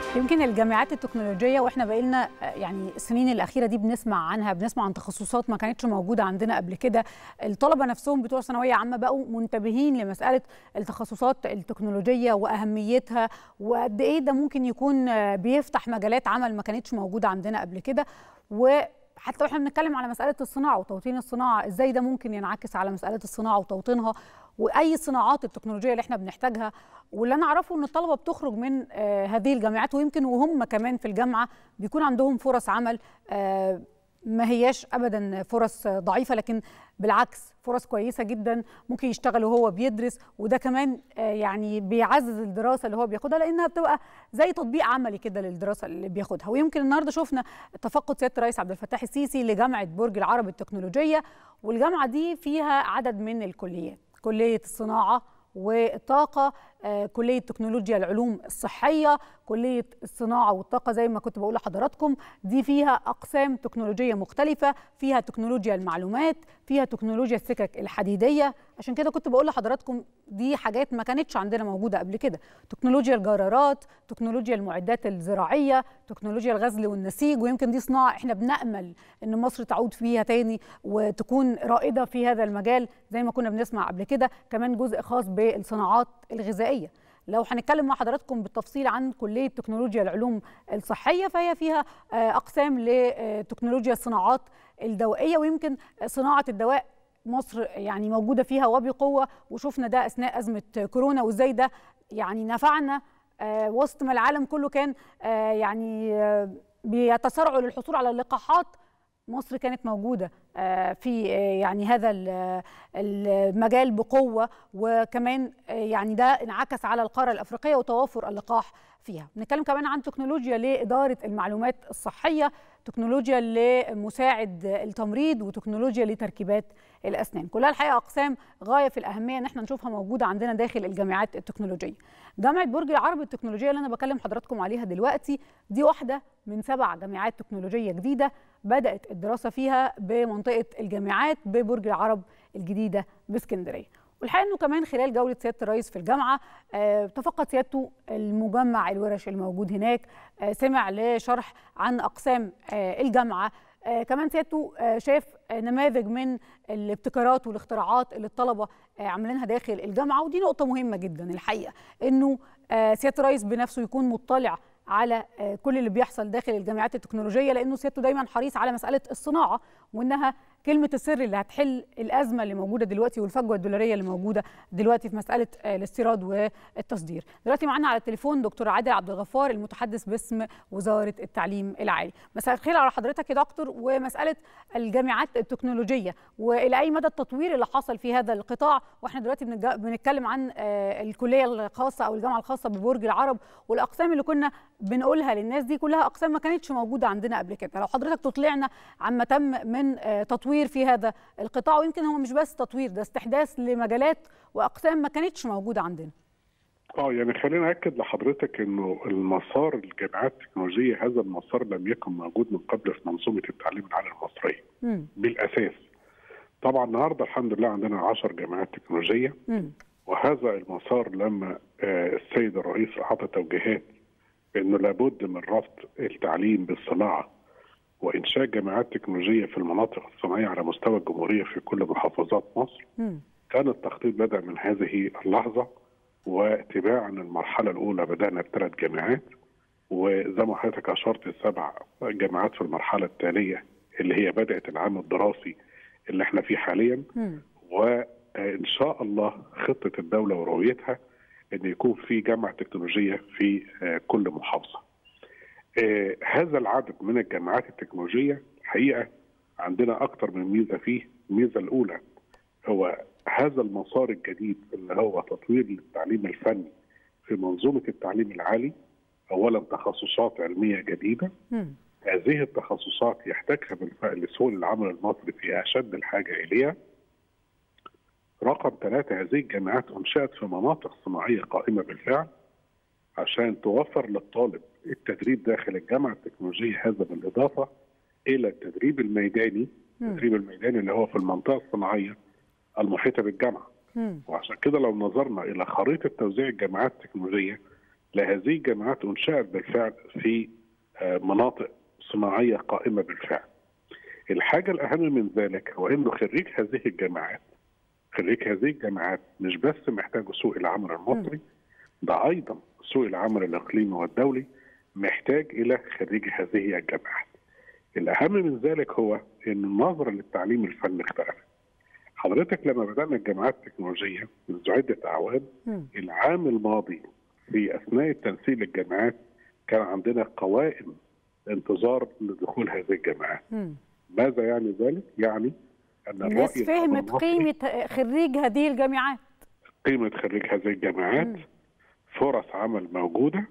يمكن الجامعات التكنولوجيه واحنا بقينا يعني السنين الاخيره دي بنسمع عنها بنسمع عن تخصصات ما كانتش موجوده عندنا قبل كده الطلبه نفسهم بتوع ثانويه عامه بقوا منتبهين لمساله التخصصات التكنولوجيه واهميتها وقد ايه ده ممكن يكون بيفتح مجالات عمل ما كانتش موجوده عندنا قبل كده و حتى واحنا بنتكلم على مساله الصناعه وتوطين الصناعه ازاي ده ممكن ينعكس على مساله الصناعه وتوطينها واي صناعات التكنولوجيه اللي احنا بنحتاجها واللي انا اعرفه ان الطلبه بتخرج من آه هذه الجامعات ويمكن وهم كمان في الجامعه بيكون عندهم فرص عمل آه ما هياش ابدا فرص ضعيفه لكن بالعكس فرص كويسه جدا ممكن يشتغل وهو بيدرس وده كمان يعني بيعزز الدراسه اللي هو بياخدها لانها بتبقى زي تطبيق عملي كده للدراسه اللي بياخدها ويمكن النهارده شفنا تفقد سياده الرئيس عبد الفتاح السيسي لجامعه برج العرب التكنولوجيه والجامعه دي فيها عدد من الكليات كليه الصناعه والطاقة آه، كلية تكنولوجيا العلوم الصحية كلية الصناعة والطاقة زي ما كنت بقول لحضراتكم دي فيها أقسام تكنولوجية مختلفة فيها تكنولوجيا المعلومات فيها تكنولوجيا السكك الحديدية عشان كده كنت بقول لحضراتكم دي حاجات ما كانتش عندنا موجودة قبل كده تكنولوجيا الجرارات تكنولوجيا المعدات الزراعية تكنولوجيا الغزل والنسيج ويمكن دي صناعة احنا بنأمل ان مصر تعود فيها تاني وتكون رائدة في هذا المجال زي ما كنا بنسمع قبل كده كمان جزء خاص بالصناعات الغذائية لو هنتكلم مع حضراتكم بالتفصيل عن كلية تكنولوجيا العلوم الصحية فهي فيها أقسام لتكنولوجيا الصناعات الدوائية ويمكن صناعة الدواء مصر يعني موجودة فيها وبقوة وشفنا ده أثناء أزمة كورونا وإزاي ده يعني نفعنا وسط ما العالم كله كان يعني بيتسارعوا للحصول على اللقاحات مصر كانت موجوده في يعني هذا المجال بقوه وكمان يعني ده انعكس على القاره الافريقيه وتوافر اللقاح فيها بنتكلم كمان عن تكنولوجيا لاداره المعلومات الصحيه تكنولوجيا لمساعد التمريض وتكنولوجيا لتركيبات الاسنان كلها الحقيقه اقسام غايه في الاهميه ان احنا نشوفها موجوده عندنا داخل الجامعات التكنولوجيه جامعه برج العرب التكنولوجيه اللي انا بكلم حضراتكم عليها دلوقتي دي واحده من سبع جامعات تكنولوجيه جديده بدات الدراسه فيها بمنطقه الجامعات ببرج العرب الجديده باسكندريه والحقيقه انه كمان خلال جوله سياده الرئيس في الجامعه آه تفقد سيادته المجمع الورش الموجود هناك آه سمع لشرح عن اقسام آه الجامعه آه كمان سيادته آه شاف آه نماذج من الابتكارات والاختراعات اللي الطلبه آه عاملينها داخل الجامعه ودي نقطه مهمه جدا الحقيقه انه آه سياده الرئيس بنفسه يكون مطلع على كل اللي بيحصل داخل الجامعات التكنولوجيه لانه سيادته دايما حريص على مساله الصناعه وانها كلمه السر اللي هتحل الازمه اللي موجوده دلوقتي والفجوه الدولاريه اللي موجوده دلوقتي في مساله الاستيراد والتصدير. دلوقتي معانا على التليفون دكتور عادل عبد الغفار المتحدث باسم وزاره التعليم العالي. مساء الخير على حضرتك يا دكتور ومساله الجامعات التكنولوجيه والى اي مدى التطوير اللي حصل في هذا القطاع واحنا دلوقتي بنتكلم عن الكليه الخاصه او الجامعه الخاصه ببرج العرب والاقسام اللي كنا بنقولها للناس دي كلها اقسام ما كانتش موجوده عندنا قبل كده. لو حضرتك تطلعنا عما تم من تطوير تطوير في هذا القطاع ويمكن هو مش بس تطوير ده استحداث لمجالات واقسام ما كانتش موجوده عندنا. اه يعني خلينا اكد لحضرتك انه المسار الجامعات التكنولوجيه هذا المسار لم يكن موجود من قبل في منظومه التعليم العالي المصريه م. بالاساس. طبعا النهارده الحمد لله عندنا 10 جامعات تكنولوجيه م. وهذا المسار لما آه السيد الرئيس اعطى توجيهات انه لابد من ربط التعليم بالصناعه وانشاء جامعات تكنولوجيه في المناطق الصناعيه على مستوى الجمهوريه في كل محافظات مصر م. كان التخطيط بدا من هذه اللحظه واتباعا المرحله الاولى بدانا بثلاث جامعات وزي ما حضرتك اشرت سبع جامعات في المرحله التاليه اللي هي بدات العام الدراسي اللي احنا فيه حاليا م. وان شاء الله خطه الدوله ورؤيتها ان يكون في جامعه تكنولوجيه في كل محافظه. آه هذا العدد من الجامعات التكنولوجيه حقيقه عندنا اكثر من ميزه فيه، الميزه الاولى هو هذا المسار الجديد اللي هو تطوير التعليم الفني في منظومه التعليم العالي اولا تخصصات علميه جديده م. هذه التخصصات يحتاجها بالفعل سوق العمل المصري في اشد الحاجه اليها رقم ثلاثه هذه الجامعات انشات في مناطق صناعيه قائمه بالفعل عشان توفر للطالب التدريب داخل الجامعه التكنولوجيه هذا بالاضافه الى التدريب الميداني التدريب الميداني اللي هو في المنطقه الصناعيه المحيطه بالجامعه م. وعشان كده لو نظرنا الى خريطه توزيع الجامعات التكنولوجيه لهذه الجامعات انشات بالفعل في مناطق صناعيه قائمه بالفعل. الحاجه الاهم من ذلك هو انه خريج هذه الجامعات خريج هذه الجامعات مش بس محتاج سوق العمل المصري ده ايضا سوق العمل الاقليمي والدولي محتاج الى خريج هذه الجامعات. الاهم من ذلك هو ان النظره للتعليم الفني اختلفت. حضرتك لما بدانا الجامعات التكنولوجيه منذ عده اعوام العام الماضي في اثناء تنسيق الجامعات كان عندنا قوائم انتظار لدخول هذه الجامعات. م. ماذا يعني ذلك؟ يعني ان الناس فهمت قيمه خريج هذه الجامعات. قيمه خريج هذه الجامعات م. فرص عمل موجوده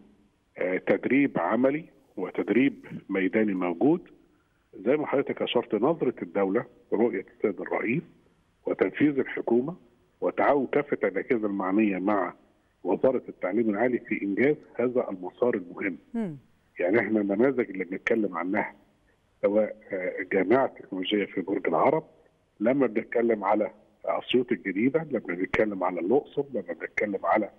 تدريب عملي وتدريب ميداني موجود زي ما حضرتك اشرت نظره الدوله ورؤيه السيد الرئيس وتنفيذ الحكومه وتعاون كافه الاجهزه المعنيه مع وزاره التعليم العالي في انجاز هذا المسار المهم. م. يعني احنا النماذج اللي بنتكلم عنها سواء الجامعه التكنولوجيه في برج العرب لما بنتكلم على اسيوط الجديده لما بنتكلم على الاقصر لما بنتكلم على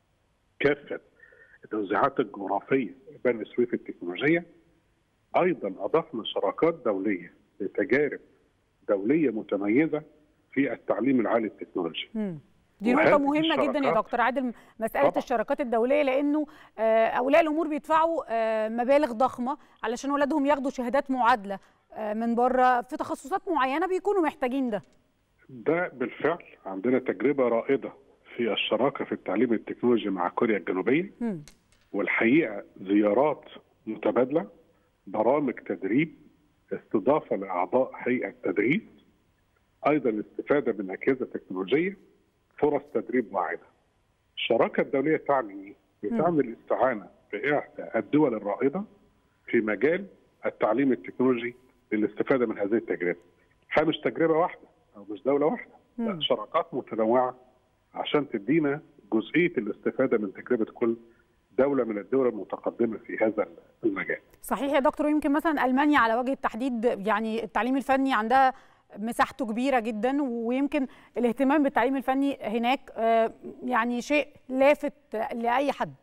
كافه التوزيعات الجغرافيه بني سويف التكنولوجيه ايضا اضفنا شراكات دوليه لتجارب دوليه متميزه في التعليم العالي التكنولوجي. دي نقطة مهمة جدا يا دكتور عادل مسألة طبعا. الشراكات الدولية لأنه أولياء الأمور بيدفعوا مبالغ ضخمة علشان أولادهم ياخدوا شهادات معادلة من بره في تخصصات معينة بيكونوا محتاجين ده. ده بالفعل عندنا تجربة رائدة في الشراكة في التعليم التكنولوجي مع كوريا الجنوبية م. والحقيقة زيارات متبادلة برامج تدريب استضافة لأعضاء هيئة تدريس أيضا الاستفادة من أجهزة تكنولوجية فرص تدريب واعدة الشراكة الدولية تعني بتعني الاستعانة بإحدى الدول الرائدة في مجال التعليم التكنولوجي للاستفادة من هذه التجربة مش تجربة واحدة أو مش دولة واحدة لا شراكات متنوعة عشان تدينا جزئية الاستفادة من تجربة كل دولة من الدول المتقدمة في هذا المجال صحيح يا دكتور يمكن مثلا ألمانيا على وجه التحديد يعني التعليم الفني عندها مساحته كبيرة جدا ويمكن الاهتمام بالتعليم الفني هناك يعني شيء لافت لأي حد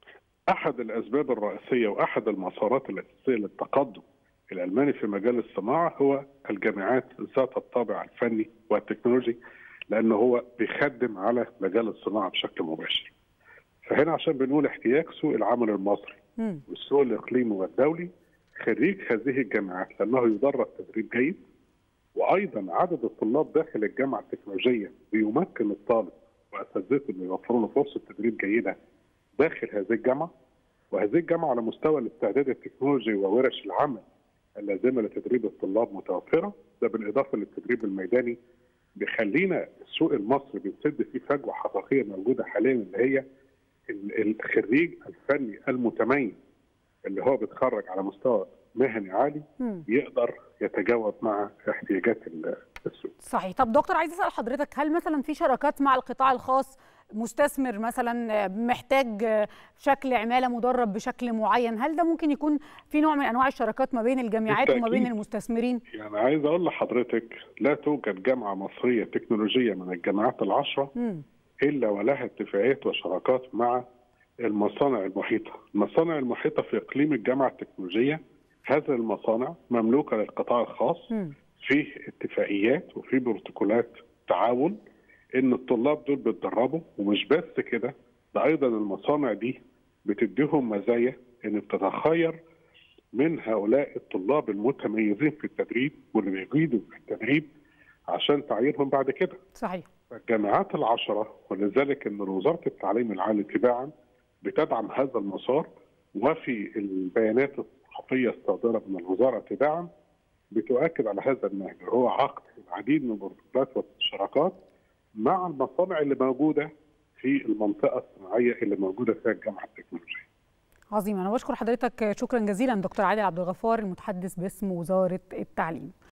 أحد الأسباب الرئيسية وأحد المسارات الأساسية للتقدم الألماني في مجال الصناعة هو الجامعات ذات الطابع الفني والتكنولوجي لأنه هو بيخدم على مجال الصناعة بشكل مباشر فهنا عشان بنقول احتياج سوق العمل المصري والسوق الاقليمي والدولي خريج هذه الجامعات لانه يدرب تدريب جيد وايضا عدد الطلاب داخل الجامعه التكنولوجيه بيمكن الطالب واساتذته انه يوفروا له فرصه تدريب جيده داخل هذه الجامعه وهذه الجامعه على مستوى الاستعداد التكنولوجي وورش العمل اللازمه لتدريب الطلاب متوفره ده بالاضافه للتدريب الميداني بيخلينا السوق المصري بنسد فيه فجوه حقيقيه موجوده حاليا اللي هي الخريج الفني المتميز اللي هو بيتخرج على مستوى مهني عالي م. يقدر يتجاوب مع احتياجات السوق. صحيح، طب دكتور عايز اسال حضرتك هل مثلا في شراكات مع القطاع الخاص مستثمر مثلا محتاج شكل عماله مدرب بشكل معين، هل ده ممكن يكون في نوع من انواع الشراكات ما بين الجامعات وما بين المستثمرين؟ يعني عايز اقول لحضرتك لا توجد جامعه مصريه تكنولوجيه من الجامعات العشره م. الا ولها اتفاقيات وشراكات مع المصانع المحيطه، المصانع المحيطه في اقليم الجامعه التكنولوجيه هذه المصانع مملوكه للقطاع الخاص م. في اتفاقيات وفي بروتوكولات تعاون ان الطلاب دول بيتدربوا ومش بس كده ده ايضا المصانع دي بتديهم مزايا ان بتتخير من هؤلاء الطلاب المتميزين في التدريب واللي بيجيدوا في التدريب عشان تعيينهم بعد كده. صحيح. الجامعات العشره ولذلك ان وزاره التعليم العالي تباعا بتدعم هذا المسار وفي البيانات الصحفيه الصادره من الوزاره تباعا بتؤكد على هذا النهج هو عقد العديد من البروتوكولات والشراكات مع المصانع اللي موجوده في المنطقه الصناعيه اللي موجوده فيها الجامعه التكنولوجيه. عظيم انا بشكر حضرتك شكرا جزيلا دكتور عادل عبد الغفار المتحدث باسم وزاره التعليم.